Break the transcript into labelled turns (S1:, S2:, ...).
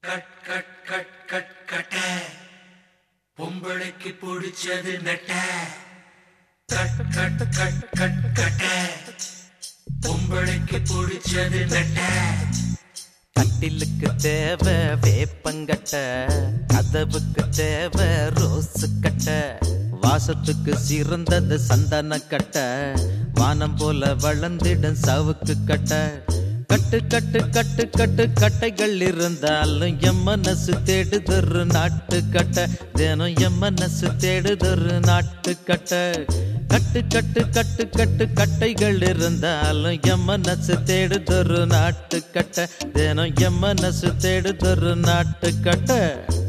S1: cut cut cut cut கட்ட பொம்பளைக்கு பிடிச்சது நெட்ட கட் கட் கட் கட் கட்ட பொம்பளைக்கு பிடிச்சது நெட்ட
S2: கட்டிலுக்கு தேவை வேப்பங்கட்ட கதவுக்கு தேவை ரோஸ் கட்ட வாசத்துக்கு சிறந்தது சந்தன கட்ட வானம் போல வளர்ந்திடும் சவுக்கு கட்ட கட்டு கட்டு கட்டு கட்டு கட்டைகள் இருந்தாலும் என் மனசு தேடுதொரு நாட்டு கட்ட தினம் என் மனசு தேடுதொரு நாட்டு கட்ட கட்டு கட்டு கட்டு கட்டு கட்டைகள் இருந்தாலும் என் மனசு தேடுதொரு நாட்டு கட்ட தினம் என் மனசு தேடுதொரு நாட்டு கட்ட